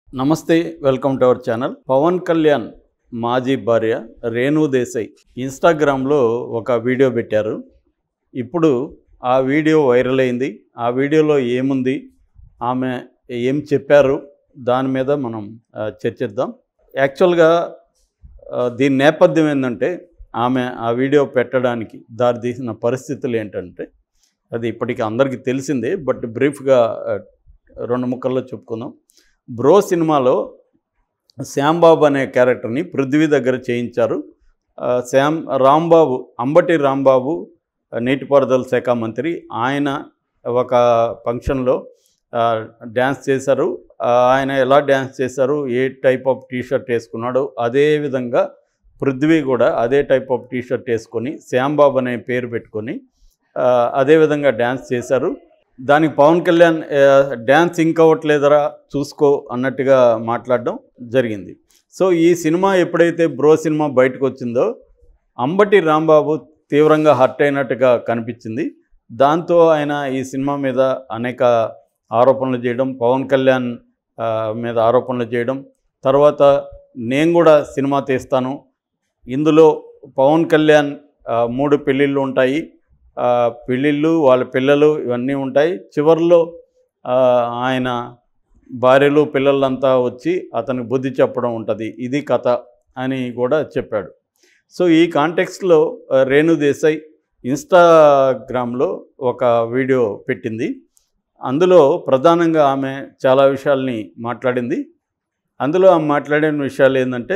నమస్తే welcome to our channel Pawan Kalyan మాజీ భార్య రేణు దేశాయ్ ఇన్స్టాగ్రామ్లో ఒక వీడియో పెట్టారు ఇప్పుడు ఆ వీడియో వైరల్ అయింది ఆ వీడియోలో ఏముంది ఆమె ఏం చెప్పారు దాని మీద మనం ఆ, చర్చిద్దాం యాక్చువల్గా ఆ, దీని నేపథ్యం ఏంటంటే ఆమె ఆ వీడియో పెట్టడానికి దారితీసిన పరిస్థితులు ఏంటంటే అది ఇప్పటికీ అందరికీ తెలిసిందే బట్ బ్రీఫ్గా ఆ, రెండు ముక్కల్లో చెప్పుకుందాం బ్రో సినిమాలో శ్యాంబాబు అనే క్యారెక్టర్ని పృథ్వీ దగ్గర చేయించారు ఆ, శ్యామ్ రాంబాబు అంబటి రాంబాబు ఆ, నీటిపారుదల శాఖ మంత్రి ఆయన ఒక ఫంక్షన్లో ఆ, డ్యాన్స్ చేశారు ఆ, ఆయన ఎలా డ్యాన్స్ చేశారు ఏ టైప్ ఆఫ్ టీ షర్ట్ వేసుకున్నాడు అదే విధంగా పృథ్వీ కూడా అదే టైప్ ఆఫ్ టీ షర్ట్ వేసుకొని శ్యాంబాబు అనే పేరు పెట్టుకొని ఆ, అదే విధంగా డ్యాన్స్ చేశారు దానికి పవన్ కళ్యాణ్ ఆ, డ్యాన్స్ ఇంక్ అవ్వట్లేదరా చూసుకో అన్నట్టుగా మాట్లాడడం జరిగింది సో ఈ సినిమా ఎప్పుడైతే బ్రో సినిమా బయటకు వచ్చిందో అంబటి రాంబాబు తీవ్రంగా హర్ట్ అయినట్టుగా కనిపించింది దాంతో ఆయన ఈ సినిమా మీద అనేక ఆరోపణలు చేయడం పవన్ కళ్యాణ్ ఆ, మీద ఆరోపణలు చేయడం తర్వాత నేను కూడా సినిమా తీస్తాను ఇందులో పవన్ కళ్యాణ్ ఆ, మూడు పెళ్ళిళ్ళు ఉంటాయి ఆ, పెళ్ళిళ్ళు వాళ్ళ పిల్లలు ఇవన్నీ ఉంటాయి చివరిలో ఆ, ఆయన భార్యలు పిల్లలంతా వచ్చి అతనికి బుద్ధి చెప్పడం ఉంటుంది ఇది కథ అని కూడా చెప్పాడు సో ఈ కాంటెక్స్ట్లో ఆ, రేణు దేశాయ్ ఇన్స్టాగ్రామ్లో ఒక వీడియో పెట్టింది అందులో ప్రధానంగా ఆమె చాలా విషయాల్ని మాట్లాడింది అందులో ఆమె మాట్లాడిన విషయాలు ఏంటంటే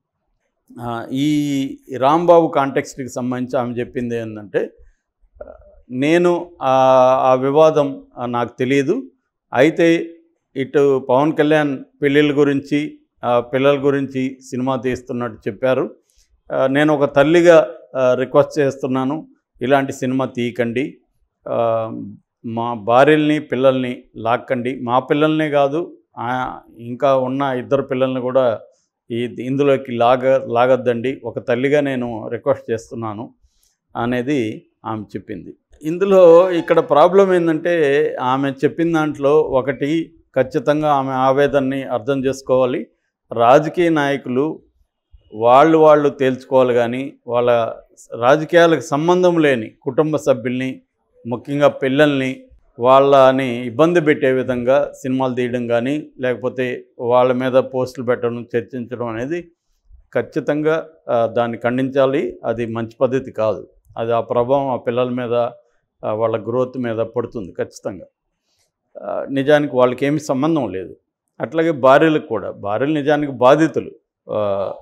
ఆ, ఈ రాంబాబు కాంటెక్స్ట్కి సంబంధించి ఆమె చెప్పింది ఏంటంటే ఆ, నేను ఆ ఆ వివాదం ఆ, నాకు తెలియదు అయితే ఇటు పవన్ కళ్యాణ్ పెళ్ళిళ్ళ గురించి ఆ, పిల్లల గురించి సినిమా తీస్తున్నట్టు చెప్పారు ఆ, నేను ఒక తల్లిగా ఆ, రిక్వెస్ట్ చేస్తున్నాను ఇలాంటి సినిమా తీయకండి ఆ, మా భార్యల్ని పిల్లల్ని లాక్కండి మా పిల్లల్నే కాదు ఆ, ఇంకా ఉన్న ఇద్దరు పిల్లల్ని కూడా ఈ ఇందులోకి లాగ లాగద్దండి ఒక తల్లిగా నేను రిక్వెస్ట్ చేస్తున్నాను అనేది ఆమె చెప్పింది ఇందులో ఇక్కడ ప్రాబ్లం ఏంటంటే ఆమె చెప్పిన దాంట్లో ఒకటి ఖచ్చితంగా ఆమె ఆవేదనని అర్థం చేసుకోవాలి రాజకీయ నాయకులు వాళ్ళు వాళ్ళు తేల్చుకోవాలి కానీ వాళ్ళ రాజకీయాలకు సంబంధం లేని కుటుంబ సభ్యుల్ని ముఖ్యంగా పిల్లల్ని వాళ్ళని ఇబ్బంది పెట్టే విధంగా సినిమాలు తీయడం కానీ లేకపోతే వాళ్ళ మీద పోస్టులు పెట్టడం చర్చించడం అనేది ఖచ్చితంగా ఆ, దాన్ని ఖండించాలి అది మంచి పద్ధతి కాదు అది ఆ ప్రభావం ఆ పిల్లల మీద ఆ, వాళ్ళ గ్రోత్ మీద పడుతుంది ఖచ్చితంగా ఆ, నిజానికి వాళ్ళకి ఏమి సంబంధం లేదు అట్లాగే భార్యలకు కూడా భార్యలు నిజానికి బాధితులు ఆ,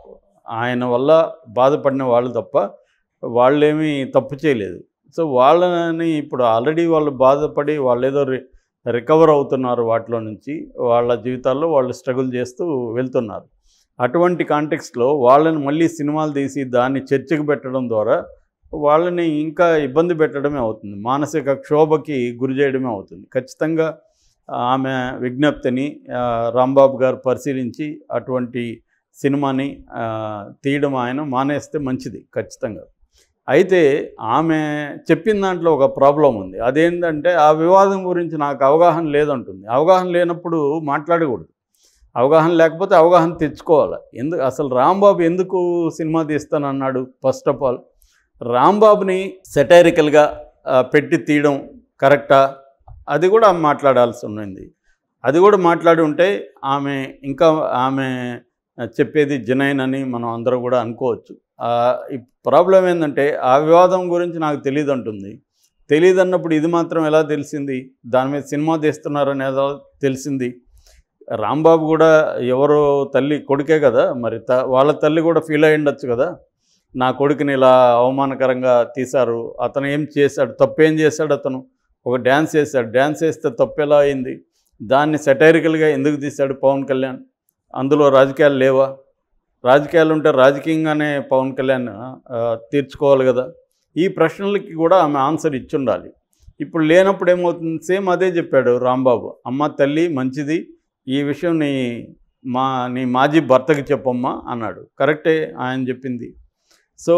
ఆయన వల్ల బాధపడిన వాళ్ళు తప్ప వాళ్ళేమీ తప్పు చేయలేదు సో వాళ్ళని ఇప్పుడు ఆల్రెడీ వాళ్ళు బాధపడి వాళ్ళు ఏదో రి రికవర్ అవుతున్నారు వాటిలో నుంచి వాళ్ళ జీవితాల్లో వాళ్ళు స్ట్రగుల్ చేస్తూ వెళ్తున్నారు అటువంటి కాంటెక్స్ట్లో వాళ్ళని మళ్ళీ సినిమాలు తీసి దాన్ని చర్చకు పెట్టడం ద్వారా వాళ్ళని ఇంకా ఇబ్బంది పెట్టడమే అవుతుంది మానసిక క్షోభకి గురి చేయడమే అవుతుంది ఖచ్చితంగా ఆమె విజ్ఞప్తిని ఆ, రాంబాబు గారు పరిశీలించి అటువంటి సినిమాని ఆ, తీయడం ఆయన మానేస్తే మంచిది ఖచ్చితంగా అయితే ఆమె చెప్పిన దాంట్లో ఒక ప్రాబ్లం ఉంది అదేంటంటే ఆ వివాదం గురించి నాకు అవగాహన లేదంటుంది అవగాహన లేనప్పుడు మాట్లాడకూడదు అవగాహన లేకపోతే అవగాహన తెచ్చుకోవాలి ఎందుకు అసలు రాంబాబు ఎందుకు సినిమా తీస్తానన్నాడు ఫస్ట్ ఆఫ్ ఆల్ రాంబాబుని సెటైరికల్గా పెట్టి తీయడం కరెక్టా అది కూడా ఆమె మాట్లాడాల్సి ఉన్నది అది కూడా మాట్లాడి ఉంటే ఆమె ఇంకా ఆమె చెప్పేది జనైన్ అని మనం అందరూ కూడా అనుకోవచ్చు ఆ, ఈ ప్రాబ్లం ఏంటంటే ఆ వివాదం గురించి నాకు తెలియదు అంటుంది తెలియదు అన్నప్పుడు ఇది మాత్రం ఎలా తెలిసింది దాని మీద సినిమా తీస్తున్నారని ఏదో తెలిసింది రాంబాబు కూడా ఎవరో తల్లి కొడుకే కదా మరి త వాళ్ళ తల్లి కూడా ఫీల్ అయి ఉండొచ్చు కదా నా కొడుకుని ఇలా అవమానకరంగా తీశారు అతను ఏం చేశాడు తప్పేం చేశాడు అతను ఒక డ్యాన్స్ చేశాడు డ్యాన్స్ చేస్తే తప్పు ఎలా అయింది దాన్ని సెటైరికల్గా ఎందుకు తీశాడు పవన్ కళ్యాణ్ అందులో రాజకీయాలు లేవా రాజకీయాలు ఉంటే రాజకీయంగానే పవన్ కళ్యాణ్ ఆ, తీర్చుకోవాలి కదా ఈ ప్రశ్నలకి కూడా ఆమె ఆన్సర్ ఇచ్చుండాలి ఇప్పుడు లేనప్పుడు ఏమవుతుంది సేమ్ అదే చెప్పాడు రాంబాబు అమ్మ తల్లి మంచిది ఈ విషయం నీ మా నీ మాజీ భర్తకి చెప్పమ్మా అన్నాడు కరెక్టే ఆయన చెప్పింది సో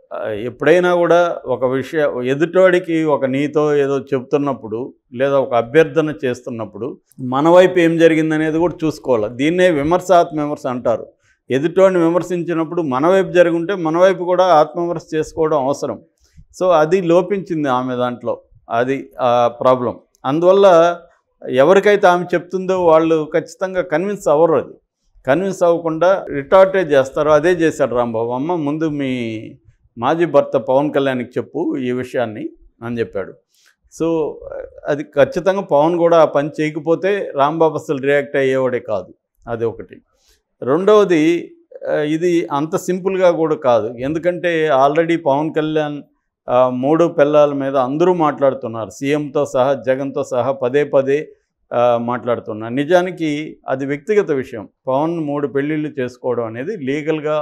ఆ, ఎప్పుడైనా కూడా ఒక విషయ ఎదుటోడికి ఒక నీతో ఏదో చెప్తున్నప్పుడు లేదా ఒక అభ్యర్థన చేస్తున్నప్పుడు మన వైపు ఏం జరిగిందనేది కూడా చూసుకోవాలి దీన్నే విమర్శ ఆత్మవిమర్శ అంటారు ఎదుటోడిని విమర్శించినప్పుడు మన వైపు జరుగుంటే మన వైపు కూడా ఆత్మవిమర్శ చేసుకోవడం అవసరం సో అది లోపించింది ఆమె దాంట్లో అది ఆ ప్రాబ్లం అందువల్ల ఎవరికైతే ఆమె చెప్తుందో వాళ్ళు ఖచ్చితంగా కన్విన్స్ అవ్వరు అది కన్విన్స్ అవ్వకుండా రిటార్టే చేస్తారు అదే చేశాడు రాంబాబు అమ్మ ముందు మీ మాజీ భర్త పవన్ కళ్యాణ్కి చెప్పు ఈ విషయాన్ని అని చెప్పాడు సో అది ఖచ్చితంగా పవన్ కూడా ఆ పని చేయకపోతే రాంబాబు అసలు రియాక్ట్ అయ్యేవాడే కాదు అది ఒకటి రెండవది ఆ, ఇది అంత సింపుల్గా కూడా కాదు ఎందుకంటే ఆల్రెడీ పవన్ కళ్యాణ్ ఆ, మూడు పిల్లల మీద అందరూ మాట్లాడుతున్నారు సీఎంతో సహా జగన్తో సహా పదే పదే ఆ, మాట్లాడుతున్నారు నిజానికి అది వ్యక్తిగత విషయం పవన్ మూడు పెళ్ళిళ్ళు చేసుకోవడం అనేది లీగల్గా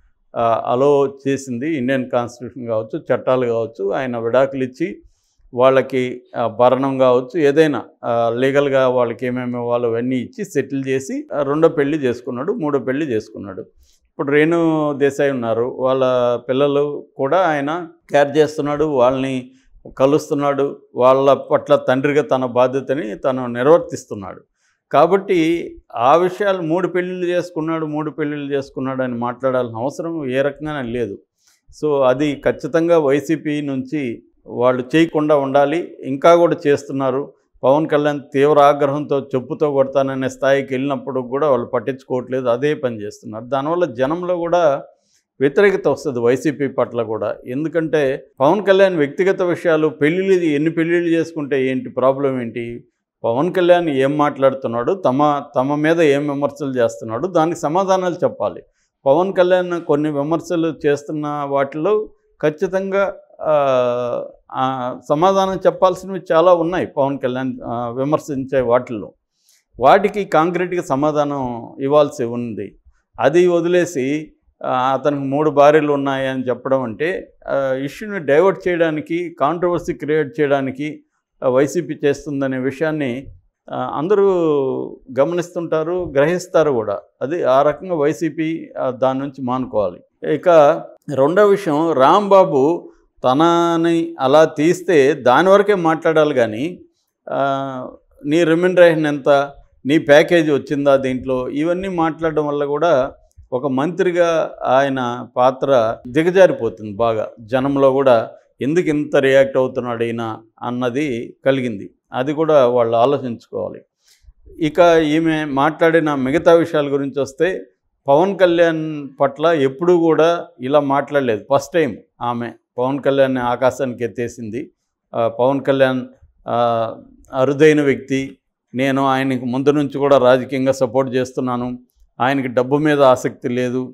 అలో చేసింది ఇండియన్ కాన్స్టిట్యూషన్ కావచ్చు చట్టాలు కావచ్చు ఆయన విడాకులు ఇచ్చి వాళ్ళకి ఆ, భరణం కావచ్చు ఏదైనా ఆ, లీగల్గా వాళ్ళకి ఏమేమి ఇవ్వాలో అవన్నీ ఇచ్చి సెటిల్ చేసి ఆ, రెండో పెళ్లి చేసుకున్నాడు మూడో పెళ్లి చేసుకున్నాడు ఇప్పుడు రేణు దేశాయ్ ఉన్నారు వాళ్ళ పిల్లలు కూడా ఆయన కేర్ చేస్తున్నాడు వాళ్ళని కలుస్తున్నాడు వాళ్ళ పట్ల తండ్రిగా తన బాధ్యతని తను నిర్వర్తిస్తున్నాడు కాబట్టి ఆ విషయాలు మూడు పెళ్ళిళ్ళు చేసుకున్నాడు మూడు పెళ్ళిళ్ళు చేసుకున్నాడు అని మాట్లాడాల్సిన అవసరం ఏ రకంగానే లేదు సో అది ఖచ్చితంగా వైసీపీ నుంచి వాళ్ళు చేయకుండా ఉండాలి ఇంకా కూడా చేస్తున్నారు పవన్ కళ్యాణ్ తీవ్ర ఆగ్రహంతో చెప్పుతో కొడతాననే స్థాయికి వెళ్ళినప్పుడు కూడా వాళ్ళు పట్టించుకోవట్లేదు అదే పని చేస్తున్నారు దానివల్ల జనంలో కూడా వ్యతిరేకత వస్తుంది వైసీపీ పట్ల కూడా ఎందుకంటే పవన్ కళ్యాణ్ వ్యక్తిగత విషయాలు పెళ్ళిళ్ళు ఎన్ని పెళ్ళిళ్ళు చేసుకుంటే ఏంటి ప్రాబ్లం ఏంటి పవన్ కళ్యాణ్ ఏం మాట్లాడుతున్నాడు తమ తమ మీద ఏం విమర్శలు చేస్తున్నాడు దానికి సమాధానాలు చెప్పాలి పవన్ కళ్యాణ్ కొన్ని విమర్శలు చేస్తున్న వాటిలో ఖచ్చితంగా ఆ, ఆ, సమాధానం చెప్పాల్సినవి చాలా ఉన్నాయి పవన్ కళ్యాణ్ ఆ, విమర్శించే వాటిల్లో వాటికి కాంక్రీట్గా సమాధానం ఇవ్వాల్సి ఉంది అది వదిలేసి ఆ, అతనికి మూడు భార్యలు ఉన్నాయి అని చెప్పడం అంటే ఇష్యూని డైవర్ట్ చేయడానికి కాంట్రవర్సీ క్రియేట్ చేయడానికి ఆ, వైసీపీ చేస్తుందనే విషయాన్ని ఆ, అందరూ గమనిస్తుంటారు గ్రహిస్తారు కూడా అది ఆ రకంగా వైసీపీ ఆ, దాని నుంచి మానుకోవాలి ఇక రెండో విషయం రాంబాబు తనని అలా తీస్తే దాని వరకే మాట్లాడాలి కానీ ఆ, నీ రెమ్యునరేషన్ ఎంత నీ ప్యాకేజ్ వచ్చిందా దీంట్లో ఇవన్నీ మాట్లాడడం వల్ల కూడా ఒక మంత్రిగా ఆయన పాత్ర దిగజారిపోతుంది బాగా జనంలో కూడా ఎందుకు ఇంత రియాక్ట్ అవుతున్నాడు ఈయన అన్నది కలిగింది అది కూడా వాళ్ళు ఆలోచించుకోవాలి ఇక ఈమె మాట్లాడిన మిగతా విషయాల గురించి వస్తే పవన్ కళ్యాణ్ పట్ల ఎప్పుడూ కూడా ఇలా మాట్లాడలేదు ఫస్ట్ టైం ఆమె పవన్ కళ్యాణ్ ఆకాశానికి ఎత్తేసింది ఆ, పవన్ కళ్యాణ్ ఆ, అరుదైన వ్యక్తి నేను ఆయనకి ముందు నుంచి కూడా రాజకీయంగా సపోర్ట్ చేస్తున్నాను ఆయనకి డబ్బు మీద ఆసక్తి లేదు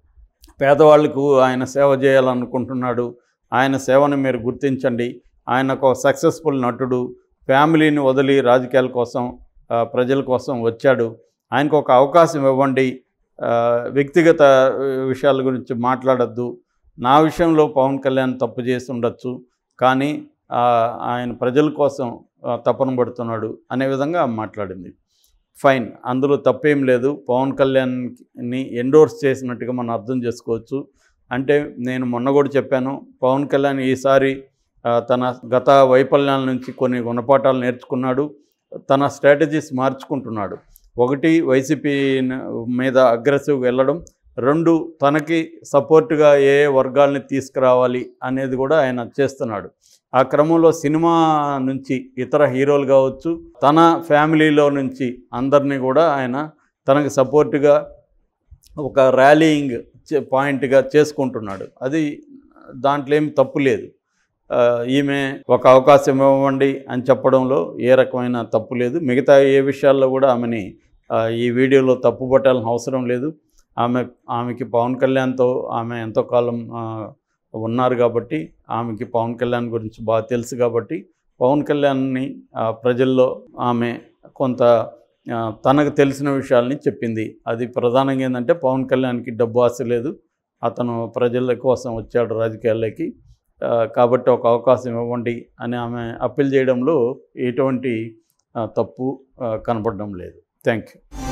పేదవాళ్లకు ఆయన సేవ చేయాలనుకుంటున్నాడు ఆయన సేవను మీరు గుర్తించండి ఆయన ఒక సక్సెస్ఫుల్ నటుడు ఫ్యామిలీని వదిలి రాజకీయాల కోసం ఆ, ప్రజల కోసం వచ్చాడు ఆయనకు ఒక అవకాశం ఇవ్వండి ఆ, వ్యక్తిగత విషయాల గురించి మాట్లాడద్దు నా విషయంలో పవన్ కళ్యాణ్ తప్పు చేసి ఉండొచ్చు కానీ ఆ, ఆయన ప్రజల కోసం ఆ, తపన పడుతున్నాడు అనే విధంగా ఆమె మాట్లాడింది ఫైన్ అందులో తప్పేం లేదు పవన్ కళ్యాణ్ని ఎండోర్స్ చేసినట్టుగా మనం అర్థం చేసుకోవచ్చు అంటే నేను మొన్న కూడా చెప్పాను పవన్ కళ్యాణ్ ఈసారి ఆ, తన గత వైఫల్యాల నుంచి కొన్ని గుణపాఠాలు నేర్చుకున్నాడు తన స్ట్రాటజీస్ మార్చుకుంటున్నాడు ఒకటి వైసీపీ మీద అగ్రెసివ్గా వెళ్ళడం రెండు తనకి సపోర్ట్గా ఏ ఏ వర్గాల్ని తీసుకురావాలి అనేది కూడా ఆయన చేస్తున్నాడు ఆ క్రమంలో సినిమా నుంచి ఇతర హీరోలు కావచ్చు తన ఫ్యామిలీలో నుంచి అందరినీ కూడా ఆయన తనకు సపోర్ట్గా ఒక ర్యాలీయింగ్ చే- పాయింట్గా చేసుకుంటున్నాడు అది దాంట్లో ఏం తప్పు లేదు ఆ, ఈమె ఒక అవకాశం ఇవ్వండి అని చెప్పడంలో ఏ రకమైన తప్పు లేదు మిగతా ఏ విషయాల్లో కూడా ఆమెని ఆ, ఈ వీడియోలో తప్పు పట్టాల్సిన అవసరం లేదు ఆమె ఆమెకి పవన్ కళ్యాణ్తో ఆమె ఎంతో కాలం ఆ, ఉన్నారు కాబట్టి ఆమెకి పవన్ కళ్యాణ్ గురించి బాగా తెలుసు కాబట్టి పవన్ కళ్యాణ్ని ఆ, ప్రజల్లో ఆమె కొంత ఆ, తనకు తెలిసిన విషయాల్ని చెప్పింది అది ప్రధానంగా ఏంటంటే పవన్ కళ్యాణ్కి డబ్బు ఆశ లేదు అతను ప్రజల కోసం వచ్చాడు రాజకీయాల్లోకి ఆ, కాబట్టి ఒక అవకాశం ఇవ్వండి అని ఆమె అప్పీల్ చేయడంలో ఎటువంటి ఆ, తప్పు ఆ, కనపడడం లేదు థ్యాంక్ యూ